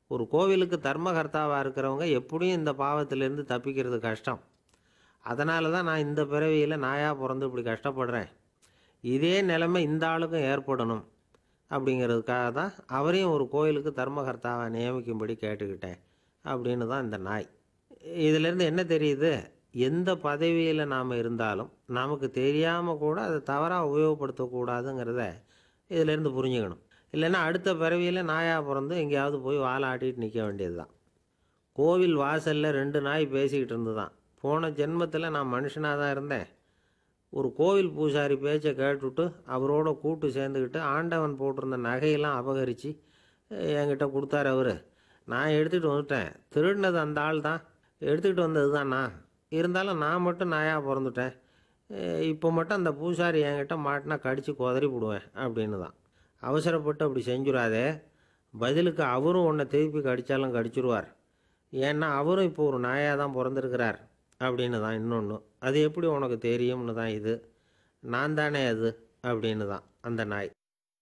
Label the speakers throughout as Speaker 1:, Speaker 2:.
Speaker 1: ஒரு கோவிலுக்கு தர்மகர்த்தாவாக இருக்கிறவங்க எப்படியும் இந்த பாவத்திலேருந்து தப்பிக்கிறது கஷ்டம் அதனால தான் நான் இந்த பிறவியில் நாயாக பிறந்து இப்படி கஷ்டப்படுறேன் இதே நிலைமை இந்த ஆளுக்கும் ஏற்படணும் அப்படிங்கிறதுக்காக தான் அவரையும் ஒரு கோயிலுக்கு தர்மகர்த்தாவை நியமிக்கும்படி கேட்டுக்கிட்டேன் அப்படின்னு தான் இந்த நாய் இதிலேருந்து என்ன தெரியுது எந்த பதவியில் நாம் இருந்தாலும் நமக்கு தெரியாமல் கூட அதை தவறாக உபயோகப்படுத்தக்கூடாதுங்கிறத இதிலேருந்து புரிஞ்சுக்கணும் இல்லைன்னா அடுத்த பிறவியில் நாயாக பிறந்து எங்கேயாவது போய் வாழை ஆட்டிட்டு நிற்க வேண்டியது தான் கோவில் வாசலில் ரெண்டு நாய் பேசிக்கிட்டு இருந்துதான் போன ஜென்மத்தில் நான் மனுஷனாக தான் இருந்தேன் ஒரு கோவில் பூசாரி பேச்சை கேட்டுவிட்டு அவரோட கூட்டு சேர்ந்துக்கிட்டு ஆண்டவன் போட்டிருந்த நகையெல்லாம் அபகரித்து என்கிட்ட கொடுத்தாரு அவர் நான் எடுத்துகிட்டு வந்துட்டேன் திருடினது அந்த ஆள் தான் எடுத்துக்கிட்டு வந்தது தான் நான் இருந்தாலும் நான் மட்டும் நாயாக பிறந்துட்டேன் அஹ் இப்போ மட்டும் அந்த பூசாரி என்கிட்ட மாட்டினா கடித்து குதறி விடுவேன் அப்படின்னு தான் அவசரப்பட்டு அப்படி செஞ்சுடாதே பதிலுக்கு அவரும் உன்னை திருப்பி கடித்தாலும் கடிச்சிருவார் ஏன்னா அவரும் இப்போ ஒரு நாயாக தான் பிறந்திருக்கிறார் அப்படின்னு தான் இன்னொன்று அது எப்படி உனக்கு தெரியும்னு தான் இது நான் தானே அது அப்படின்னு தான் அந்த நாய்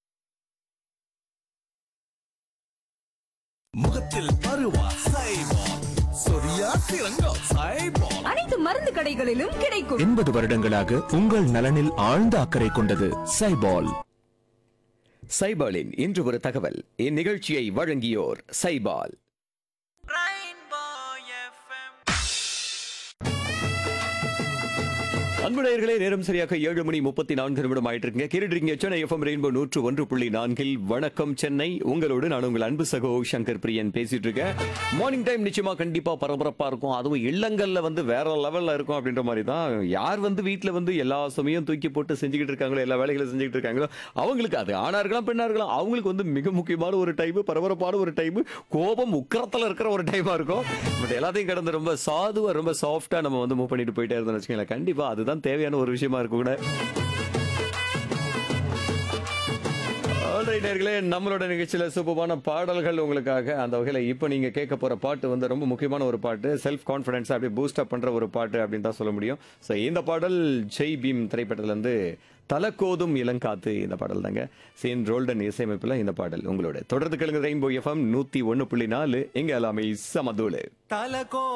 Speaker 2: முகத்தில் பருவா சைபால் சொரியா சிறங்கம் சைபால்
Speaker 3: அனைத்து மருந்து கடைகளிலும் கிடைக்கும்
Speaker 4: எண்பது வருடங்களாக உங்கள் நலனில் ஆழ்ந்த அக்கறை கொண்டது சைபால்
Speaker 5: சைபாலின் இன்று ஒரு தகவல் இந்நிகழ்ச்சியை வழங்கியோர் சைபால் அன்புடையர்களே நேரம் சரியாக ஏழு மணி முப்பத்தி நான்கு நிமிடம் ஆயிட்டு இருக்குங்க கேட்டுருக்கீங்க சென்னை எஃப்எம் ரெயின்போ நூற்று ஒன்று புள்ளி நான்கில் வணக்கம் சென்னை உங்களோடு நான் உங்கள் அன்பு சகோ சங்கர் பிரியன் பேசிட்டு இருக்கேன் மார்னிங் டைம் நிச்சயமா கண்டிப்பா பரபரப்பா இருக்கும் அதுவும் இல்லங்கள்ல வந்து வேற லெவல்ல இருக்கும் அப்படின்ற மாதிரி தான் யார் வந்து வீட்டுல வந்து எல்லா சமயம் தூக்கி போட்டு செஞ்சுக்கிட்டு இருக்காங்களோ எல்லா வேலைகளும் செஞ்சுக்கிட்டு இருக்காங்களோ அவங்களுக்கு அது ஆணா இருக்கலாம் பெண்ணா இருக்கலாம் அவங்களுக்கு வந்து மிக முக்கியமான ஒரு டைம் பரபரப்பான ஒரு டைம் கோபம் உக்கரத்துல இருக்கிற ஒரு டைமா இருக்கும் பட் எல்லாத்தையும் கடந்து ரொம்ப சாதுவா ரொம்ப சாஃப்டா நம்ம வந்து மூவ் பண்ணிட்டு போயிட்டே இருந்தோம்னு வச்சுக்கோங்களேன் கண்டிப்பா அதுதான் தேவையான ஒரு விஷயமா இருக்கும் கூட Alright, நேயர்களே நம்மளோட நிகழ்ச்சியில சூப்பரான பாடல்கள் உங்களுக்காக அந்த வகையில இப்போ நீங்க கேட்க போற பாட்டு வந்து ரொம்ப முக்கியமான ஒரு பாட்டு செல்ஃப் கான்ஃபிடன்ஸ் அப்படியே பூஸ்ட் அப் பண்ற ஒரு பாட்டு அப்படின்னு தான் சொல்ல முடியும் ஸோ இந்த பாடல் ஜெய் பீம் திரைப்படத்துல இருந்து தலக்கோதும் இளங்காத்து இந்த பாடல் தாங்க சீன் ரோல்டன் இசையமைப்புல இந்த பாடல் உங்களோட தொடர்ந்து கேளுங்க ரெயின்போ எஃப்எம் நூத்தி ஒன்னு புள்ளி நாலு எங்க எல்லாமே சமதூளு
Speaker 2: தலகோ